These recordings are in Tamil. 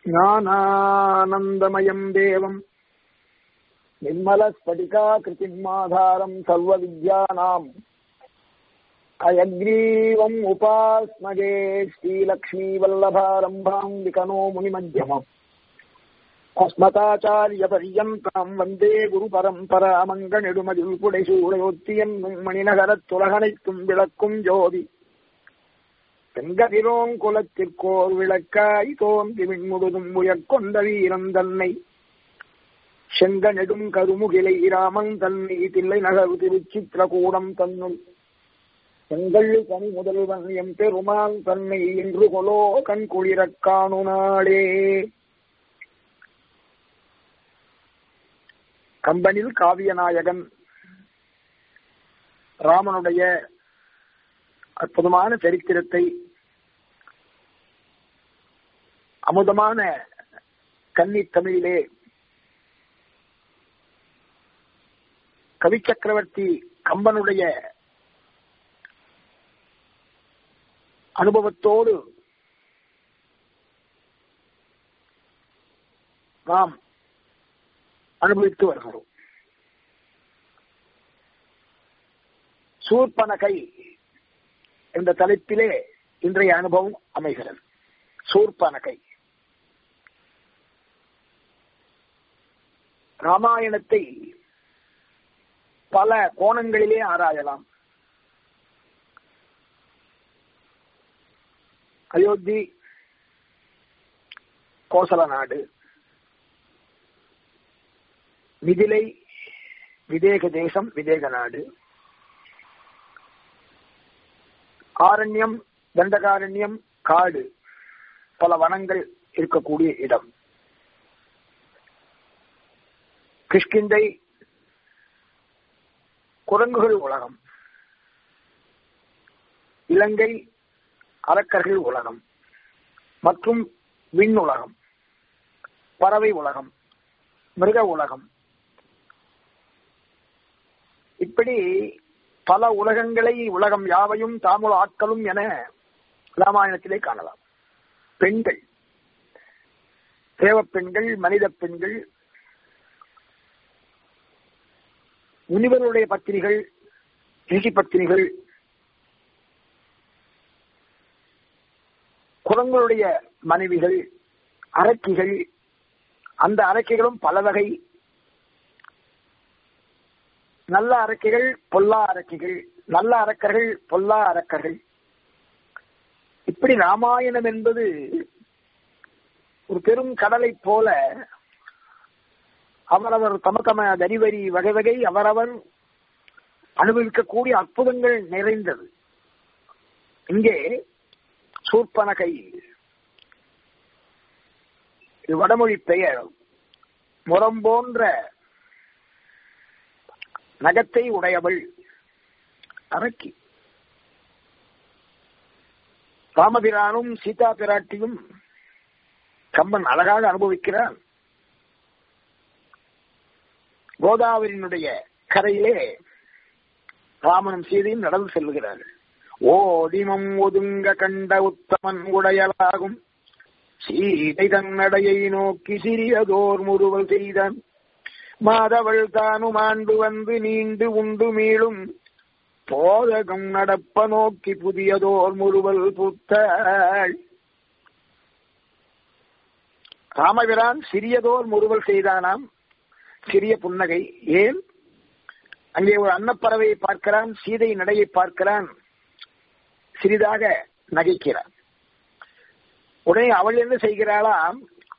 ज्ञानानन्दमयम् देवम् निर्मलस्फटिकाकृतिम् आधारम् सर्वविद्यानाम् अयग्रीवम् उपास्मगे श्रीलक्ष्मीवल्लभारम्भाम् विकनो मुनिमध्यमम् அஸ்மதாச்சாரியபரியந்தாம் வந்தே குரு பரம்பரா மங்கநெடுமதில் புடைசூடையொத்தியன் மணிநகரத்துலகனைத்தும் விளக்கும் ஜோதி தென்கதிரோங் குலத்திற்கோர் விளக்காய் தோன்றி மின்முழுதும் உயர்கொண்ட வீரன் தன்னை செங்க நெடும் கருமுகிலை ராமன் தன்னை தில்லை நகரு திருச்சித்திரகூடம் தன்னுள் செங்கல் கனி முதல்வன் எம் பெருமான் தன்னை இன்று கொலோ கண் குளிரக் காணு நாளே கம்பனில் காவியநாயகன் ராமனுடைய அற்புதமான சரித்திரத்தை அமுதமான கன்னி தமிழிலே கவி சக்கரவர்த்தி கம்பனுடைய அனுபவத்தோடு நாம் அனுபவித்து வருகிறோம் சூர்பனகை என்ற தலைப்பிலே இன்றைய அனுபவம் அமைகிறது சூர்பனகை ராமாயணத்தை பல கோணங்களிலே ஆராயலாம் அயோத்தி கோசல நாடு மிதிலை விதேக தேசம் விதேக நாடு ஆரண்யம் தண்டகாரண்யம் காடு பல வனங்கள் இருக்கக்கூடிய இடம் கிஷ்கிந்தை குரங்குகள் உலகம் இலங்கை அரக்கர்கள் உலகம் மற்றும் விண் உலகம் பறவை உலகம் மிருக உலகம் இப்படி பல உலகங்களை உலகம் யாவையும் தாமுல ஆட்களும் என ராமாயணத்திலே காணலாம் பெண்கள் தேவ பெண்கள் மனித பெண்கள் முனிவருடைய பத்திரிகள் ரிஷி பத்திரிகள் குரங்களுடைய மனைவிகள் அரக்கிகள் அந்த அரக்கைகளும் பல வகை நல்ல அரக்கைகள் பொல்லா அரக்கைகள் நல்ல அரக்கர்கள் பொல்லா அரக்கர்கள் இப்படி ராமாயணம் என்பது ஒரு பெரும் கடலை போல அவரவர் தம தம தரிவரி வகை வகை அவரவர் அனுபவிக்கக்கூடிய அற்புதங்கள் நிறைந்தது இங்கே சூர்பனகை இது வடமொழி பெயர் முரம் போன்ற நகத்தை உடையவள் அரக்கி ராமபிரானும் சீதா பிராட்டியும் கம்பன் அழகாக அனுபவிக்கிறான் கோதாவரியினுடைய கரையிலே ராமனும் சீதையும் நடந்து செல்லுகிறார்கள் ஓடிமம் ஒதுங்க கண்ட உத்தமன் உடையலாகும் சீதை தன்னடையை நோக்கி சிறியதோர் முறுவல் செய்தான் மாதவள் தானும் ஆண்டு வந்து நீண்டு உண்டு மீளும் போதகம் நடப்ப நோக்கி புதியதோர் முறுவல் புத்தாள் ராமபிரான் சிறியதோர் முறுவல் செய்தானாம் சிறிய புன்னகை ஏன் அங்கே ஒரு அன்னப்பறவையை பார்க்கிறான் சீதை நடையை பார்க்கிறான் சிறிதாக நகைக்கிறான் உடனே அவள் என்ன செய்கிறாளாம்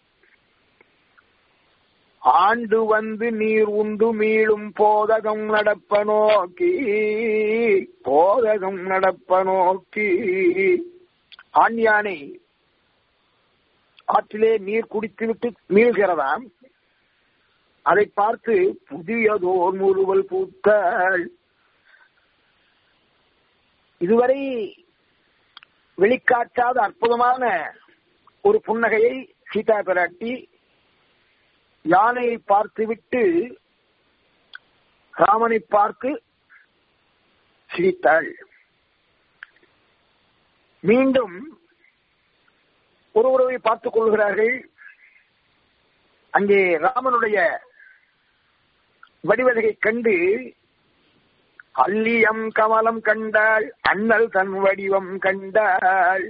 ஆண்டு வந்து நீர் உண்டு மீளும் போதகம் நடப்ப நோக்கி போதகம் நடப்ப நோக்கி ஆண் யானை ஆற்றிலே நீர் குடித்துவிட்டு மீள்கிறதாம் அதை பார்த்து புதியதோர் முறுவல் பூத்தாள் இதுவரை வெளிக்காட்டாத அற்புதமான ஒரு புன்னகையை சீதா பிராட்டி யானையை பார்த்துவிட்டு ராமனை பார்த்து சிரித்தாள் மீண்டும் ஒருவரை பார்த்துக் கொள்கிறார்கள் அங்கே ராமனுடைய வடிவதையை கண்டு அல்லியம் கமலம் கண்டாள் அண்ணல் தன் வடிவம் கண்டாள்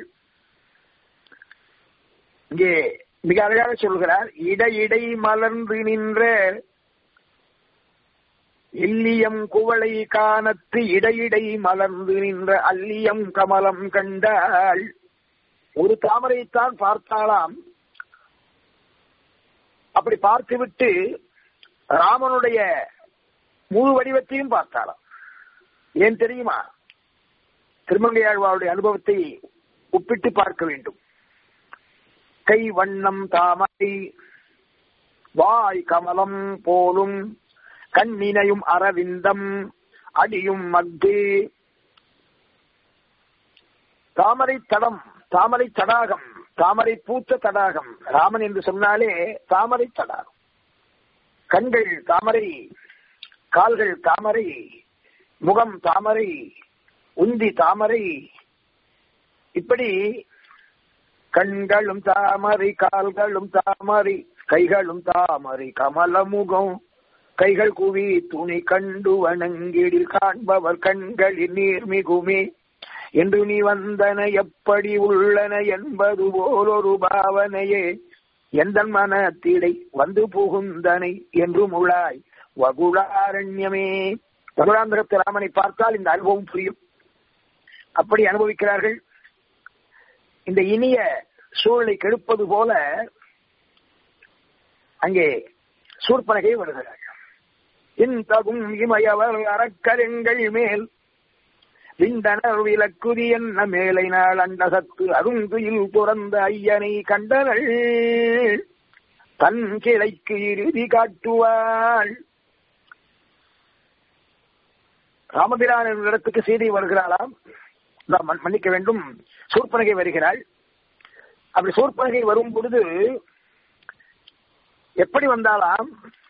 இங்கே மிக அழகாக சொல்கிறார் இடையிடை மலர்ந்து நின்ற எல்லியம் குவளை காணத்து இடையிடை மலர்ந்து நின்ற அல்லியம் கமலம் கண்டாள் ஒரு தாமரைத்தான் பார்த்தாலாம் அப்படி பார்த்துவிட்டு ராமனுடைய முழு வடிவத்தையும் பார்த்தாலாம் ஏன் தெரியுமா திருமங்கையாழ்வாருடைய அனுபவத்தை ஒப்பிட்டு பார்க்க வேண்டும் கை வண்ணம் தாமரை வாய் கமலம் போலும் கண்ணினையும் அரவிந்தம் அடியும் மக்கு தாமரை தடம் தாமரை தடாகம் தாமரை பூத்த தடாகம் ராமன் என்று சொன்னாலே தாமரை தடாகம் கண்கள் தாமரை கால்கள் தாமரை முகம் தாமரை உந்தி தாமரை இப்படி கண்களும் தாமரை கால்களும் தாமரை கைகளும் தாமரை கமலமுகம் கைகள் குவி துணி கண்டு வணங்கிடில் காண்பவர் கண்களில் நீர் மிகுமே என்று நீ வந்தன எப்படி உள்ளன என்பது போலொரு பாவனையே எந்த மனத்திடை வந்து புகுந்தனை என்று முழாய் வகுளாரண்யமே மதுராந்தகத்து ராமனை பார்த்தால் இந்த அனுபவம் புரியும் அப்படி அனுபவிக்கிறார்கள் இந்த இனிய சூழலை கெடுப்பது போல அங்கே சூர்பனகை வருகிறார்கள் இந்தகும் இமயவர் அறக்கருங்கள் மேல் விண்டனர் விலக்குதி என்ன மேலை நாள் அண்டகத்து அருந்துயில் துறந்த ஐயனை கண்டனள் தன் கிளைக்கு இறுதி காட்டுவாள் ராமபிரான் என்ற இடத்துக்கு செய்தி வருகிறாளாம் மன்னிக்க வேண்டும் சூர்பனகை வருகிறாள் அப்படி சூர்பனகை வரும் பொழுது எப்படி வந்தாலாம்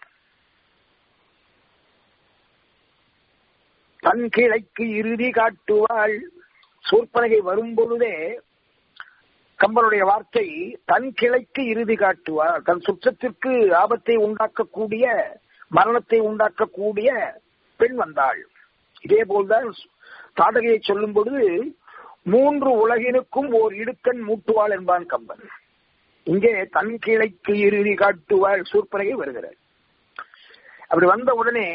தன் கிளைக்கு இறுதி காட்டுவாள் சூர்பனகை வரும் பொழுதே கம்பனுடைய வார்த்தை தன் கிளைக்கு இறுதி காட்டுவாள் தன் சுற்றத்திற்கு ஆபத்தை உண்டாக்கக்கூடிய மரணத்தை உண்டாக்கக்கூடிய பெண் வந்தாள் இதே போல்தான் தாடகையை சொல்லும் பொழுது மூன்று உலகினுக்கும் ஓர் இடுக்கண் மூட்டுவாள் என்பான் கம்பன் இங்கே தன் கிளைக்கு இறுதி காட்டுவாள் சூர்பனகை வருகிறார் அப்படி வந்த உடனே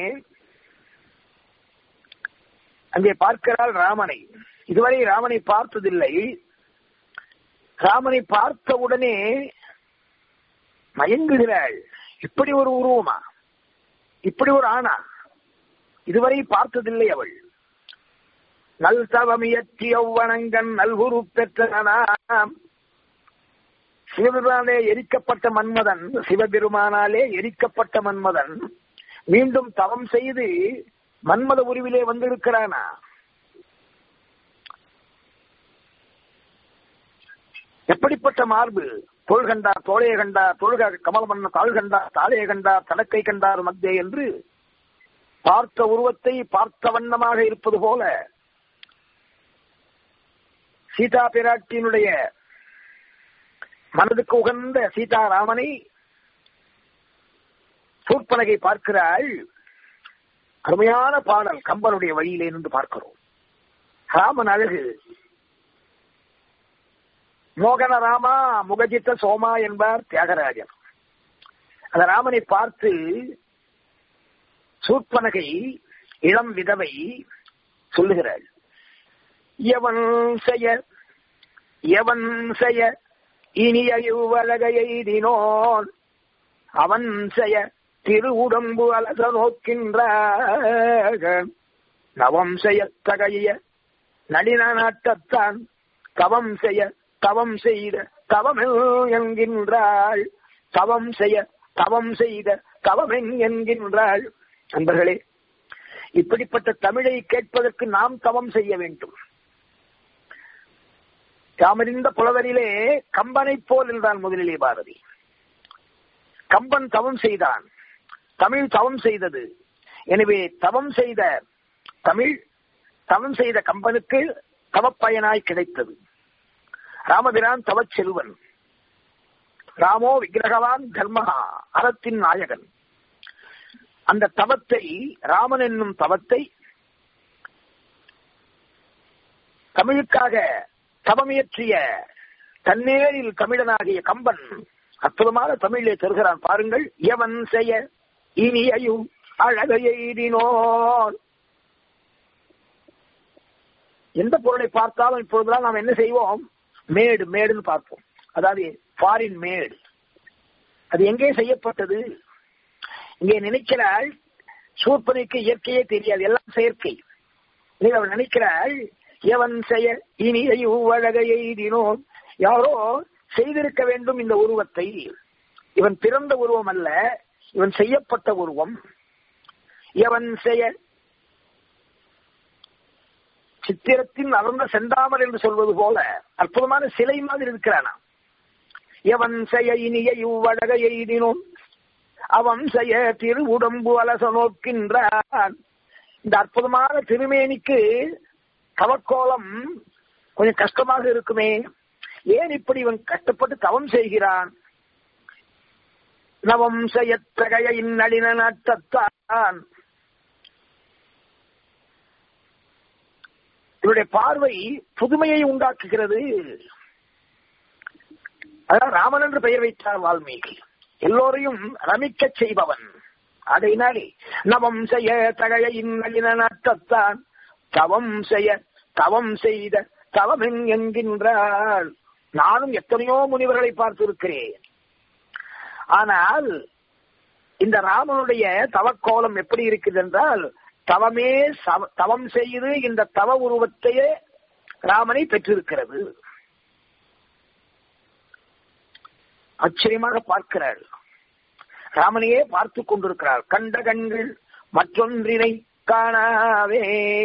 அங்கே பார்க்கிறாள் ராமனை இதுவரை ராமனை பார்த்ததில்லை ராமனை பார்த்த உடனே மயங்குகிறாள் இப்படி ஒரு உருவமா இப்படி ஒரு ஆணா இதுவரை பார்த்ததில்லை அவள் நல் தவமியற்றி ஒவ்வணங்கன் நல்குரு பெற்றனாம் சிவபெருமானே எரிக்கப்பட்ட மன்மதன் சிவபெருமானாலே எரிக்கப்பட்ட மன்மதன் மீண்டும் தவம் செய்து மன்மத உருவிலே வந்திருக்கிறானா எப்படிப்பட்ட மார்பு தோல் கண்டார் தோழைய கண்டார் தொழுக கமலமன்ன தாழ் கண்டார் தாழைய கண்டார் தலக்கை கண்டார் மத்திய என்று பார்த்த உருவத்தை பார்த்த வண்ணமாக இருப்பது போல சீதா பிராட்டியினுடைய மனதுக்கு உகந்த சீதாராமனை சூர்பனகை பார்க்கிறாள் அருமையான பாடல் கம்பனுடைய வழியிலே நின்று பார்க்கிறோம் ராமன் அழகு மோகன ராமா முகஜித்த சோமா என்பார் தியாகராஜர் அந்த ராமனை பார்த்து சூர்பனகை இளம் விதவை சொல்லுகிறாள் எவன் செய்ய எவன் செய்ய இனிய இவ்வழக எய்தினோன் அவன் செய்ய திருவுடம்பு அலச நோக்கின்ற நவம் செய்ய தகைய நளின நாட்டத்தான் தவம் செய்ய தவம் செய்த தவமெல் என்கின்றாள் தவம் செய்ய தவம் செய்த தவமென் என்கின்றாள் நண்பர்களே இப்படிப்பட்ட தமிழை கேட்பதற்கு நாம் தவம் செய்ய வேண்டும் தாமறிந்த புலவரிலே கம்பனை போல் என்றான் முதலிலே பாரதி கம்பன் தவம் செய்தான் தமிழ் தவம் செய்தது எனவே தவம் செய்த தமிழ் தவம் செய்த கம்பனுக்கு தவப்பயனாய் கிடைத்தது ராமபிரான் தவச் செல்வன் ராமோ விக்கிரகவான் தர்மஹா அறத்தின் நாயகன் அந்த தவத்தை ராமன் என்னும் தவத்தை தமிழுக்காக தவமியற்றிய தன்னேரில் தமிழனாகிய கம்பன் அற்புதமான தமிழை தருகிறான் பாருங்கள் எவன் செய்ய இனியையும் அழகையினோன் எந்த பொருளை பார்த்தாலும் இப்பொழுதெல்லாம் நாம் என்ன செய்வோம் மேடு மேடுன்னு பார்ப்போம் அதாவது ஃபாரின் மேடு அது எங்கே செய்யப்பட்டது இங்கே நினைக்கிறாள் சூர்பனைக்கு இயற்கையே தெரியாது எல்லாம் செயற்கை நீ அவள் நினைக்கிறாள் எவன் செய்ய இனி அழகையை எய்தினோம் யாரோ செய்திருக்க வேண்டும் இந்த உருவத்தை இவன் பிறந்த உருவம் அல்ல இவன் செய்யப்பட்ட உருவம் எவன் செய்ய சித்திரத்தின் அலர்ந்த செந்தாமர் என்று சொல்வது போல அற்புதமான சிலை மாதிரி இருக்கிறானா எவன் செய்ய இனிய இவ்வழக எய்தினோம் அவன் செய்ய திரு உடம்பு அலச நோக்கின்றான் இந்த அற்புதமான திருமேனிக்கு தவக்கோலம் கொஞ்சம் கஷ்டமாக இருக்குமே ஏன் இப்படி இவன் கஷ்டப்பட்டு தவம் செய்கிறான் நவம் செய்யத்தகைய இந்நளின நாட்டத்தான் இவருடைய பார்வை புதுமையை உண்டாக்குகிறது அதான் ராமன் என்று பெயர் வைத்தார் வால்மீகி எல்லோரையும் ரமிக்க செய்பவன் அதைனாலே நவம் செய்ய தகைய இந்நளின நாட்டத்தான் தவம் செய்ய தவம் செய்த தவம் என்கின்றாள் நானும் எத்தனையோ முனிவர்களை பார்த்திருக்கிறேன் ஆனால் இந்த ராமனுடைய தவக்கோலம் எப்படி இருக்குது என்றால் தவமே தவம் செய்து இந்த தவ உருவத்தையே ராமனை பெற்றிருக்கிறது ஆச்சரியமாக பார்க்கிறாள் ராமனையே பார்த்து கொண்டிருக்கிறாள் கண்ட கண்கள் மற்றொன்றினை காணாவே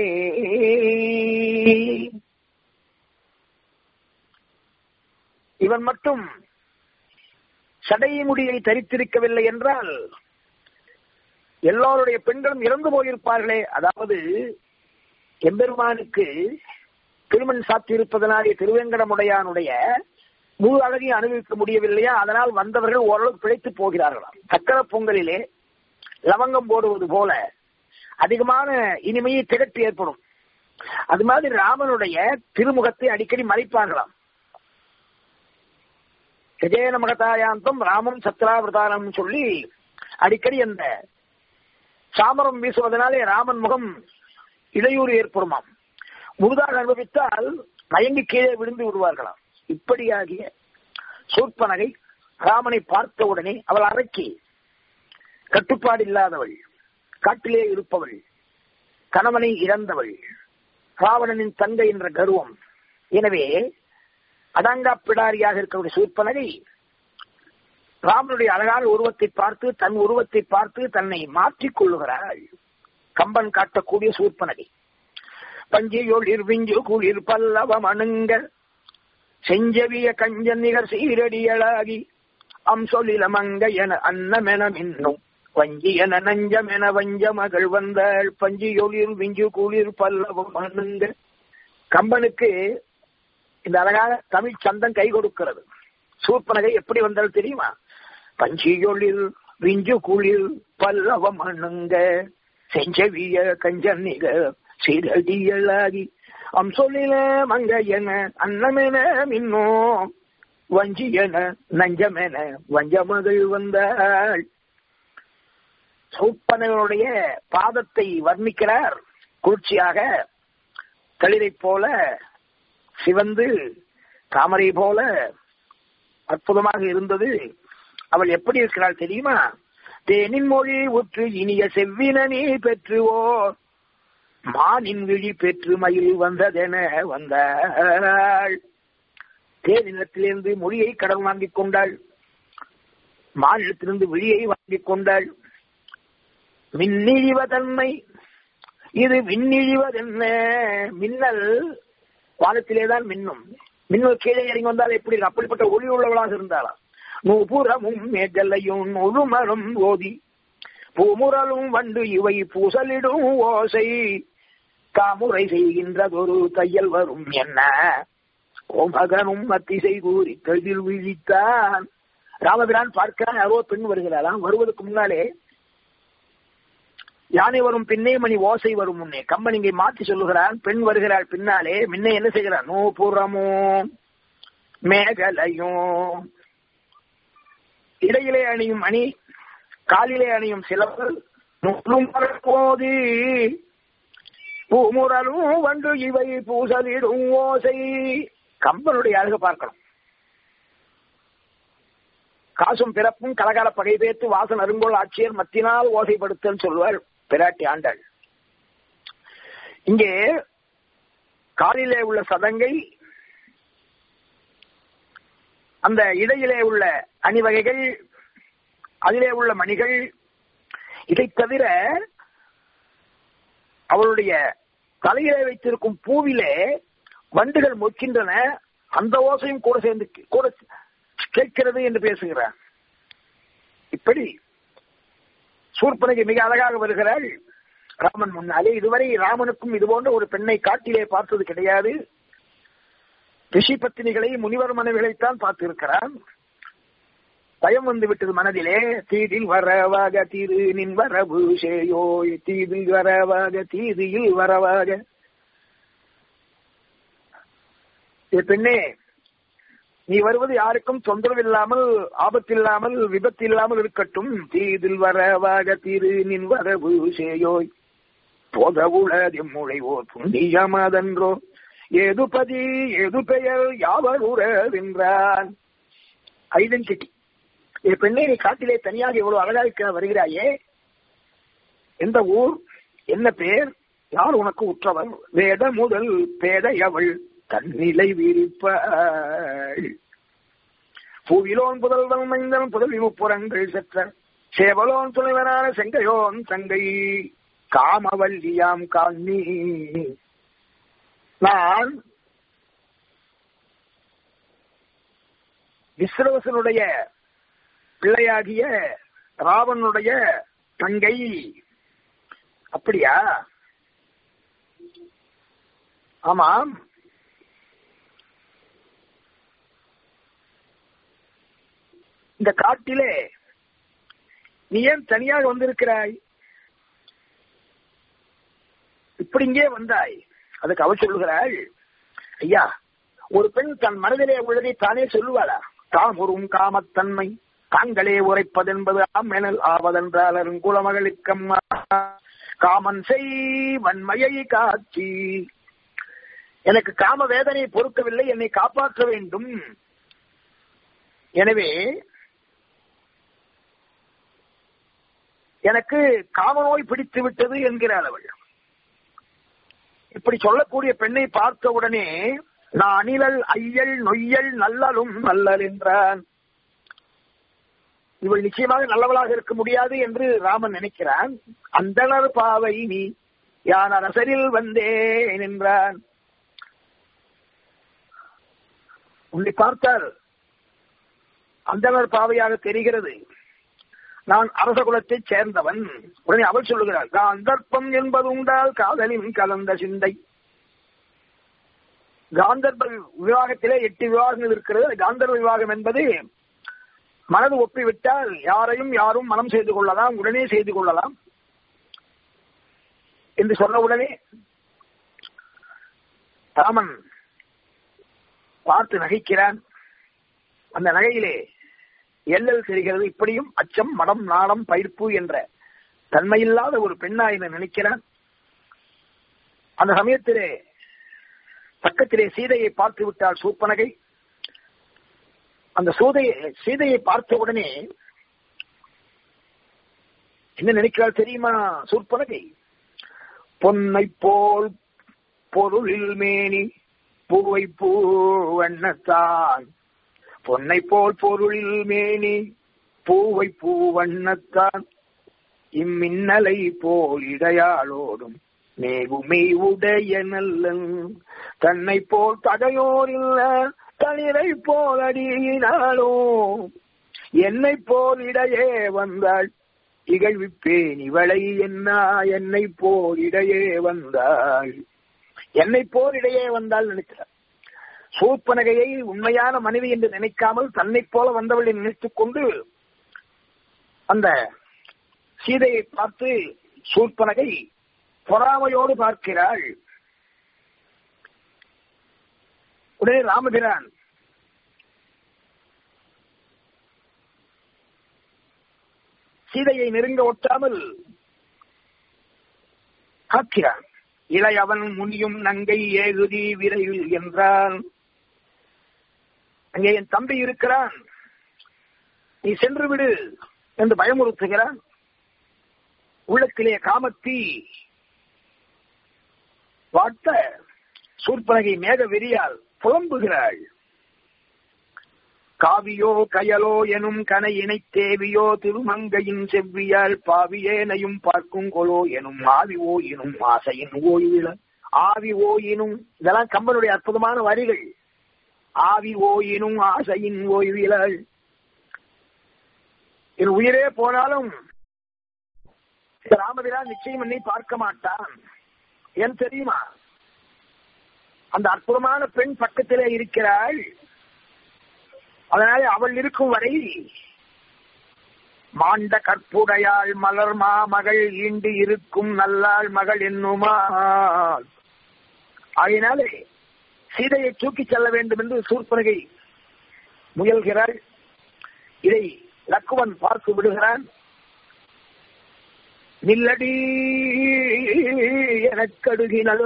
இவன் மட்டும் சடை முடியை தரித்திருக்கவில்லை என்றால் எல்லோருடைய பெண்களும் இறந்து போயிருப்பார்களே அதாவது எம்பெருமானுக்கு திருமண் சாத்தியிருப்பதனாலே திருவேங்கடமுடையானுடைய முழு அழகையும் அனுபவிக்க முடியவில்லையா அதனால் வந்தவர்கள் ஓரளவு பிழைத்து போகிறார்களாம் சக்கர பொங்கலிலே லவங்கம் போடுவது போல அதிகமான இனிமையை திகட்டு ஏற்படும் அது மாதிரி ராமனுடைய திருமுகத்தை அடிக்கடி மறைப்பார்களாம் கஜேன மகதாயாந்தம் ராமம் சத்ராவிரதானம் சொல்லி அடிக்கடி அந்த சாமரம் வீசுவதனாலே ராமன் முகம் இடையூறு ஏற்படுமாம் முழுதாக அனுபவித்தால் மயங்கி கீழே விழுந்து விடுவார்களாம் இப்படியாகிய சூர்பனகை ராமனை பார்த்த உடனே அவள் அரைக்கி கட்டுப்பாடு இல்லாதவள் காட்டிலே இருப்பவள் கணவனை இழந்தவள் ராவணனின் தங்கை என்ற கர்வம் எனவே அடங்கா பிடாரியாக இருக்கக்கூடிய சூர்பனகை ராமனுடைய அழகான உருவத்தை பார்த்து தன் உருவத்தை பார்த்து தன்னை மாற்றிக் கொள்ளுகிறாள் கம்பன் காட்டக்கூடிய சூர்பனகை பஞ்சியொளிர் விஞ்சு குளிர் பல்லவம் அணுங்க செஞ்சவிய கஞ்ச நிகர் சீரடியளாகி அம்சொலில மங்க என அன்னமென மின்னும் வஞ்சியன நஞ்சமென வஞ்ச மகள் வந்தாள் பஞ்சியொளிர் விஞ்சு குளிர் பல்லவம் அணுங்க கம்பனுக்கு இந்த அழகான தமிழ் சந்தம் கை கொடுக்கிறது சூர்பனகை எப்படி வந்தால் தெரியுமா பஞ்சியொளில் விஞ்சு குளிர் பல்லவம் அணுங்க செஞ்சவிய கஞ்சன்னிக சீரடியலாகி அம்சொல்லில மங்க என அன்னமென மின்னோ வஞ்சி என நஞ்சமென வஞ்சமகள் வந்தாள் சூப்பனனுடைய பாதத்தை வர்ணிக்கிறார் குளிர்ச்சியாக தளிரை போல சிவந்து தாமரை போல அற்புதமாக இருந்தது அவள் எப்படி இருக்கிறாள் தெரியுமா தேனின் மொழி உற்று இனிய செவ்வினி பெற்றுவோ மானின் விழி பெற்று மயில் வந்ததென வந்தாள் தேனிலத்திலிருந்து மொழியை கடன் வாங்கிக் கொண்டாள் மாநிலத்திலிருந்து விழியை வாங்கிக் கொண்டாள் மின்னிழிவதன்மை இது விண்ணிழிவதென்ன மின்னல் வானத்திலேதான் மின்னும் மின்னல் கீழே இறங்கி வந்தால் எப்படி இருக்கு? அப்படிப்பட்ட ஒளி உள்ளவளாக இருந்தாளாம் நூபுறமும் மேகலையும் முழுமரும் ஓதி பூமுரலும் வண்டு இவை பூசலிடும் ஓசை காமுறை செய்கின்றதொரு தையல் வரும் என்ன கோமகனும் மத்திசை கூறி கதில் விழித்தான் ராமபிரான் பார்க்கிறான் யாரோ பெண் வருகிறாராம் வருவதற்கு முன்னாலே யானை வரும் பின்னே மணி ஓசை வரும் முன்னே கம்பன் இங்கே மாற்றி சொல்லுகிறான் பெண் வருகிறாள் பின்னாலே முன்னே என்ன செய்கிறான் நோ புறமோ மேகலையும் இடையிலே அணியும் அணி காலிலே அணியும் சிலவர்கள் நூலும் போது பூமுரலும் வந்து இவை பூசலிடும் ஓசை கம்பனுடைய அழகு பார்க்கணும் காசும் பிறப்பும் கலகால பகை பேத்து வாசன் அருங்கோள் ஆட்சியர் மத்தினால் ஓசைப்படுத்தல் சொல்வார் பிராட்டி ஆண்டாள் இங்கே காலிலே உள்ள சதங்கை அந்த இடையிலே உள்ள அணிவகைகள் அதிலே உள்ள மணிகள் இதை தவிர அவளுடைய தலையிலே வைத்திருக்கும் பூவிலே வண்டுகள் மொக்கின்றன அந்த ஓசையும் கூட சேர்ந்து கூட கேட்கிறது என்று பேசுகிறார் இப்படி சூர்பனகை மிக அழகாக வருகிறாள் ராமன் முன்னாலே இதுவரை ராமனுக்கும் இது போன்ற ஒரு பெண்ணை காட்டிலே பார்த்தது கிடையாது ரிஷி பத்தினிகளை முனிவர் மனைவிகளைத்தான் பார்த்திருக்கிறான் பயம் வந்து விட்டது மனதிலே தீதில் வரவாக தீது நின் வரவு சேயோய் தீதில் வரவாக தீதியில் வரவாக பெண்ணே நீ வருவது யாருக்கும் தொந்தரவு இல்லாமல் ஆபத்து இல்லாமல் விபத்து இல்லாமல் இருக்கட்டும் தீதில் வரவாக தீரு நின் வரவு சேயோய் போதவுளதி முளைவோ புண்ணியமதன்றோ ஏது பதி ஏது பெயர் யாவர் உறவென்றான் ஐடென்டிட்டி என் பெண்ணை நீ காட்டிலே தனியாக இவ்வளவு அழகாக வருகிறாயே எந்த ஊர் என்ன பேர் யார் உனக்கு உற்றவர் வேத முதல் பேதையவள் தன்னிலை விரிப்பாள் பூவிலோன் புதல்வன் மைந்தன் புதவி முப்புறங்கள் செற்ற சேவலோன் துணைவனான செங்கையோன் தங்கை காமவல்லியாம் காணி நான் விஸ்ரவசனுடைய பிள்ளையாகிய ராவனுடைய தங்கை அப்படியா ஆமாம் இந்த காட்டிலே நீ ஏன் தனியாக வந்திருக்கிறாய் இப்படி இங்கே வந்தாய் அதுக்கு அவள் சொல்லுகிறாள் ஐயா ஒரு பெண் தன் மனதிலே உள்ளதை தானே சொல்லுவாளா தாமுறும் காமத்தன்மை தாங்களே உரைப்பதென்பது ஆமெனல் ஆவதென்றால் அருங்குலமகளுக்கம்மா காமன் செய் வன்மையை காட்சி எனக்கு காம வேதனை பொறுக்கவில்லை என்னை காப்பாற்ற வேண்டும் எனவே எனக்கு காமநோய் பிடித்து விட்டது என்கிறாள் அவள் இப்படி சொல்லக்கூடிய பெண்ணை பார்த்த உடனே நான் அணிலல் ஐயல் நொய்யல் நல்லலும் நல்லல் என்றான் இவள் நிச்சயமாக நல்லவளாக இருக்க முடியாது என்று ராமன் நினைக்கிறான் அந்தனர் பாவை நீ யான் அரசரில் வந்தேன் என்றான் உன்னை பார்த்தால் அந்தனர் பாவையாக தெரிகிறது நான் அரச குலத்தைச் சேர்ந்தவன் உடனே அவள் சொல்லுகிறாள் காந்தர்ப்பம் என்பது உண்டால் காதலின் கலந்த சிந்தை காந்தர்ப விவாகத்திலே எட்டு விவாகங்கள் இருக்கிறது காந்தர்வ விவாகம் என்பது மனது ஒப்பிவிட்டால் யாரையும் யாரும் மனம் செய்து கொள்ளலாம் உடனே செய்து கொள்ளலாம் என்று சொன்ன உடனே ராமன் பார்த்து நகைக்கிறான் அந்த நகையிலே எல்லல் தெரிகிறது இப்படியும் அச்சம் மடம் நாடம் பயிர்ப்பு என்ற தன்மையில்லாத ஒரு பெண்ணா என நினைக்கிறான் அந்த சமயத்திலே பக்கத்திலே சீதையை பார்த்து விட்டால் சூப்பனகை அந்த சூதையை சீதையை பார்த்த உடனே என்ன நினைக்கிறாள் தெரியுமா சூர்பனகை பொன்னை போல் பொருளில் மேனி பூவை பூ வண்ணத்தான் பொன்னை போல் பொருளில் மேனி பூவை பூ வண்ணத்தான் இம்மின்னலை போல் இடையாளோடும் மேவுமை உடைய நல்லன் தன்னை போல் தகையோர் இல்ல தளிரை போல் அடியினாலோ என்னை போல் இடையே வந்தாள் இகழ்விப்பேன் இவளை என்ன என்னை போல் இடையே வந்தாள் என்னை போல் இடையே வந்தாள் நினைக்கிறார் சூர்பனகையை உண்மையான மனைவி என்று நினைக்காமல் தன்னைப் போல வந்தவளை நினைத்துக் கொண்டு அந்த சீதையை பார்த்து சூர்பனகை பொறாமையோடு பார்க்கிறாள் உடனே ராமபிரான் சீதையை நெருங்க ஒட்டாமல் காக்கிறான் இளையவன் முனியும் நங்கை ஏகுதி விரைவில் என்றான் அங்கே என் தம்பி இருக்கிறான் நீ சென்று விடு என்று பயமுறுத்துகிறான் உள்ளத்திலே காமத்தி வாட்ட சூர்பனகை மேக வெறியால் புலம்புகிறாள் காவியோ கயலோ எனும் கனையினை தேவியோ திருமங்கையின் செவ்வியால் பாவியேனையும் பார்க்கும் கொலோ எனும் ஆவி ஓயினும் ஆசையின் ஓய்வில ஆவி ஓயினும் இதெல்லாம் கம்பனுடைய அற்புதமான வரிகள் ஆவி ஓயினும் ஆசையின் ஓய்விலாள் என் உயிரே போனாலும் ராமபிரான் நிச்சயம் என்னை பார்க்க மாட்டான் ஏன் தெரியுமா அந்த அற்புதமான பெண் பக்கத்திலே இருக்கிறாள் அதனால அவள் இருக்கும் வரை மாண்ட கற்புடையாள் மலர் மாமகள் ஈண்டு இருக்கும் நல்லாள் மகள் என்னுமா ஆகையினாலே சீதையை தூக்கிச் செல்ல வேண்டும் என்று சூர்பனகை முயல்கிறாள் இதை லக்குவன் பார்த்து விடுகிறான் நில்லடி எனக்கடுகினோ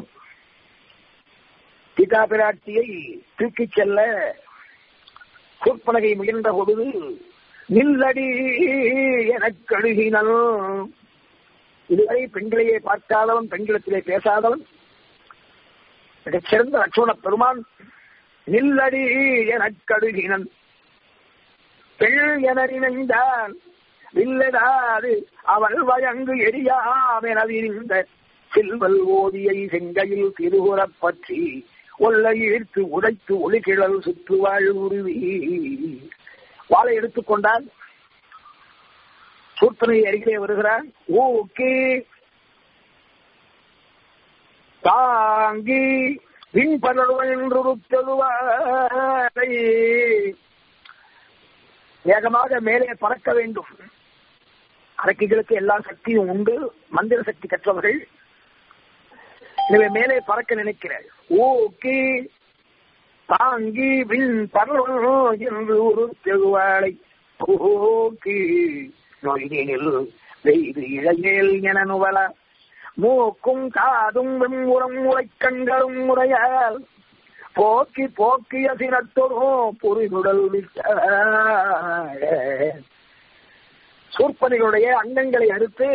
சீதா பிராட்டியை தூக்கிச் செல்ல சூர்பனகை முயன்ற பொழுது நில்லடி எனக்கழுகினோ இதுவரை பெண்களையே பார்க்காதவன் பெண்களிடத்திலே பேசாதவன் மிகச் சிறந்த லட்சுமண பெருமான் நில்லடி எனக்கடுகினன் பெண் என நினைந்தான் வில்லடாது அவள் வயங்கு எரியாமெனவிருந்த செல்வல் ஓதியை செங்கையில் திருவுறப் பற்றி ஒல்லை ஈர்த்து உடைத்து ஒளிகிழல் சுற்றுவாழ் உருவி வாளை எடுத்துக்கொண்டான் சூர்த்தனை அருகிலே வருகிறான் ஓகே தாங்கி பின்பற்றுவாரை வேகமாக மேலே பறக்க வேண்டும் அரக்கிகளுக்கு எல்லா சக்தியும் உண்டு மந்திர சக்தி கற்றவர்கள் எனவே மேலே பறக்க நினைக்கிறாள் ஓகே தாங்கி விண் பரவ என்று ஒரு தெருவாளை ஓகே நொய்தினில் வெய்து இளையேல் என நுவல மூக்கும் காதும் வெண்முறம் உரைக்கண்களும் முறையால் போக்கி போக்கிய சினத்தொரும் பொறிகுடல் விட்ட சூர்பனிகளுடைய அங்கங்களை அறுத்து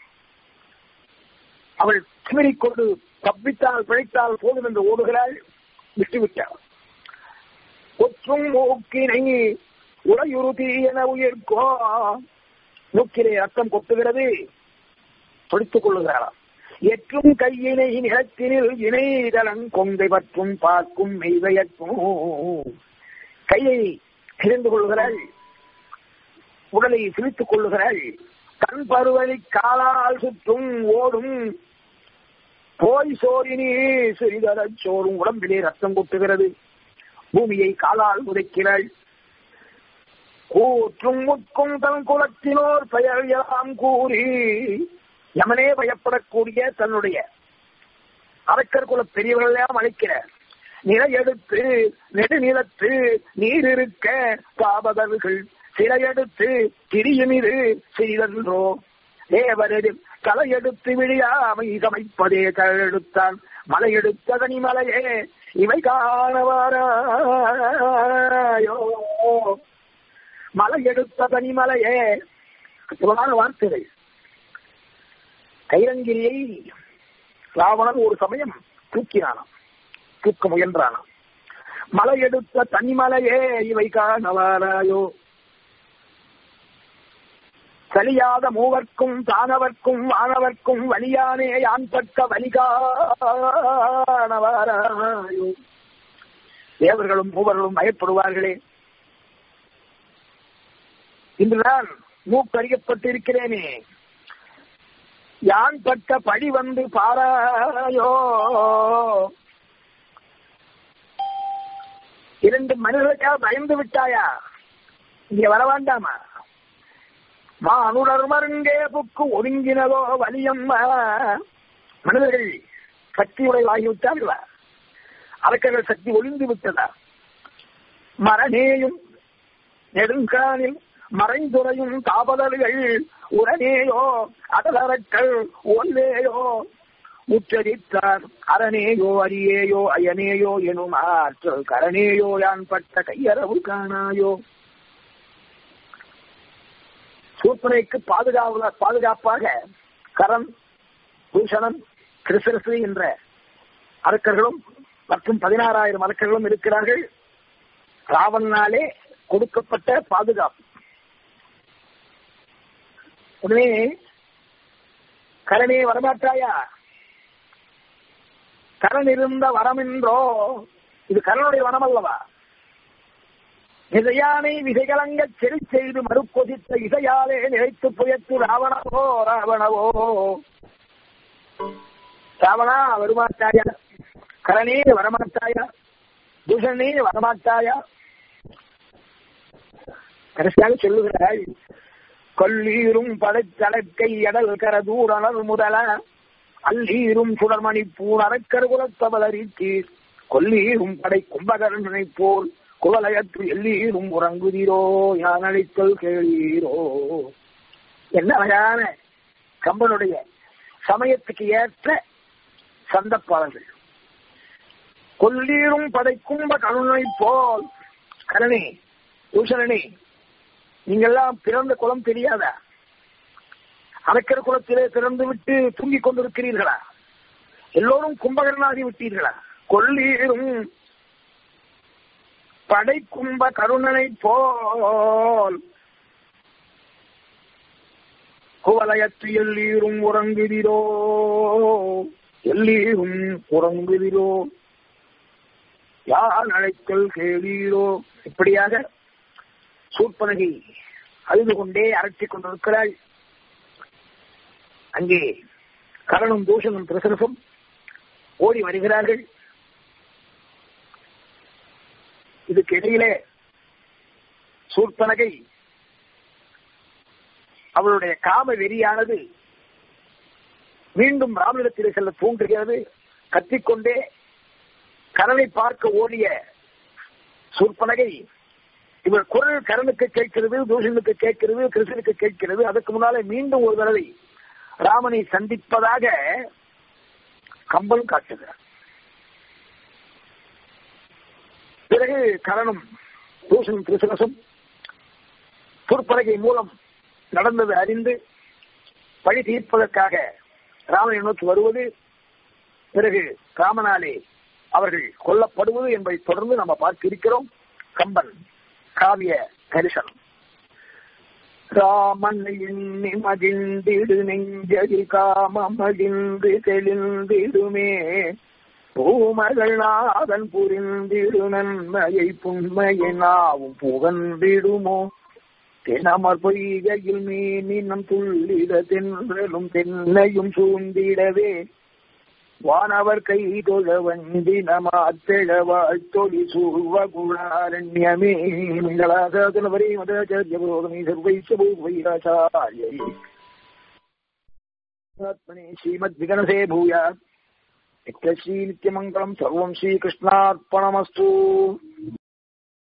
அவள் திமிரிக் கொண்டு தப்பித்தால் பிழைத்தால் போதும் என்று ஓடுகிறாள் விட்டுவிட்டாள் ஒற்றும் மூக்கினை உடையுறுதி என உயிர்க்கோ மூக்கிலே ரத்தம் கொட்டுகிறது துடித்துக் கொள்ளுகிறாளாம் எற்றும் கையினை நிலத்தினில் இணைதலன் கொங்கை பற்றும் பார்க்கும் மெய்வயற்றும் கையை திரிந்து கொள்கிறாள் உடலை சிரித்துக் கொள்ளுகிறாள் கண் பருவலி காலால் சுற்றும் ஓடும் போய் சோரினி சிறிதர சோறும் உடம்பிலே ரத்தம் கொட்டுகிறது பூமியை காலால் உதைக்கிறாள் கூற்றும் முற்றும் தன் குலத்தினோர் பெயர் எல்லாம் கூறி யமனே பயப்படக்கூடிய தன்னுடைய அரக்கர் குல பெரியவர்களெல்லாம் அழைக்கிறார் நிலையெடுத்து நெடுநிலத்து நீர் இருக்க பாபகர்கள் சிலையெடுத்து திரியுமிது செய்தன்றோ தேவரில் தலையெடுத்து விழியாமை சமைப்பதே தலையெடுத்தான் மலையெடுத்த தனிமலையே இவை காணவாராயோ மலையெடுத்த தனிமலையே அற்புதமான வார்த்தைகள் கைரங்கிரியை ராவணன் ஒரு சமயம் தூக்கினானாம் தூக்க முயன்றானாம் மலையெடுத்த தனிமலையே இவை காணவாராயோ சலியாத மூவர்க்கும் தானவர்க்கும் வானவர்க்கும் வலியானே யான் பக்க வலிகானவாராயோ தேவர்களும் மூவர்களும் பயப்படுவார்களே இன்று நான் மூக்கறியப்பட்டிருக்கிறேனே யான் பட்ட பழி வந்து பாராயோ இரண்டு மனிதர்களுக்காக பயந்து விட்டாயா இங்க வர வேண்டாமா மானுடர் மருங்கே புக்கு ஒதுங்கினதோ வலியம்மா மனிதர்கள் சக்தியுடையவாகிவிட்டார்களா அரக்கர்கள் சக்தி ஒளிந்து விட்டதா மரணேயும் நெடுங்கானில் மறைந்துரையும் காபதல்கள் உடனேயோ அதலரக்கள் ஒல்லேயோ முற்றடித்தார் அரணேயோ அரியேயோ அயனேயோ எனும் ஆற்றல் கரணேயோ யான் பட்ட கையறவு காணாயோ சூப்பனைக்கு பாதுகாவல பாதுகாப்பாக கரண் பூஷணம் கிருஷ்ணஸ்ரீ என்ற அரக்கர்களும் மற்றும் பதினாறாயிரம் அரக்கர்களும் இருக்கிறார்கள் ராவணனாலே கொடுக்கப்பட்ட பாதுகாப்பு உடனே கரணே வரமாட்டாயா கரண் இருந்த வரம் என்றோ இது கரனுடைய வனம் அல்லவா இசையானை விதைகலங்க செறி செய்து மறுக்கொதித்த இசையாலே நினைத்து புயத்து ராவணவோ ராவணவோ ராவணா வருமாட்டாயா கரணே வரமாட்டாயா தூஷணே வரமாட்டாயா கடைசியாக சொல்லுகிறாள் கொல்லீரும் படைத்தலக்கை எடல் கரதூரணர் முதல அல்லீரும் சுடர்மணி பூர் அறக்கருகுலத்தவதரித்தீர் கொல்லீரும் படை கும்பகர்ணனை போல் குவலயத்து எல்லீரும் உறங்குதீரோ யான் அழைத்தல் கேளீரோ என்ன அழகான கம்பனுடைய சமயத்துக்கு ஏற்ற சந்தப்பாளர்கள் கொல்லீரும் படை கும்ப கருணை போல் கரணே பூஷணனே நீங்கெல்லாம் பிறந்த குலம் தெரியாதா அரக்கர் குலத்திலே பிறந்து விட்டு தூங்கிக் கொண்டிருக்கிறீர்களா எல்லோரும் கும்பகரனாகி விட்டீர்களா கொல்லீரும் படை கும்ப கருணனை போல் குவலயத்து எல்லீரும் உறங்குதிரோ எல்லீரும் உறங்குதிரோ யார் அழைக்கல் கேளீரோ இப்படியாக சூர்பனகை அழுது கொண்டே அரற்றிக் கொண்டிருக்கிறாள் அங்கே கரணும் தூஷணும் பிரசரசும் ஓடி வருகிறார்கள் இதுக்கு இடையிலே சூர்பனகை அவளுடைய காம வெறியானது மீண்டும் ராமனிடத்திலே செல்ல தூண்டுகிறது கத்திக்கொண்டே கரனை பார்க்க ஓடிய சூர்பனகை இவர் குரல் கரனுக்கு கேட்கிறது தூஷனுக்கு கேட்கிறது கிருஷ்ணனுக்கு கேட்கிறது அதுக்கு முன்னாலே மீண்டும் ஒரு தடவை ராமனை சந்திப்பதாக கம்பன் காட்டுகிறார் பிறகு கரனும் தூஷனும் கிருஷ்ணசும் துற்பலகை மூலம் நடந்தது அறிந்து பழி தீர்ப்பதற்காக ராமனை நோக்கி வருவது பிறகு ராமனாலே அவர்கள் கொல்லப்படுவது என்பதை தொடர்ந்து நம்ம பார்க்க இருக்கிறோம் கம்பன் காவிய கரிசனம் ராமன் எண்ணி மகிழ்ந்திடு நெஞ்சதி காமமகிழ்ந்து தெளிந்திடுமே பூமகள் நாதன் புரிந்திடு நன்மையை புண்மையை நாவும் புகழ்ந்திடுமோ தெனமர் பொய்கையில் மீனினம் துள்ளிட தென்றலும் தென்னையும் சூழ்ந்திடவே வானவர் கை தொழ வந்தினமாத்தெழவாழ் தொழி சூர்வ குணாரண்யமே மங்களாசாதனவரே மதாச்சாரியபுரோகமே சர்வைச்சபூ வைராச்சாரியை ஸ்ரீமத் விகனசே பூயாத் நித்யஸ்ரீ நித்யமங்கலம் சர்வம் ஸ்ரீகிருஷ்ணார்ப்பணமஸ்து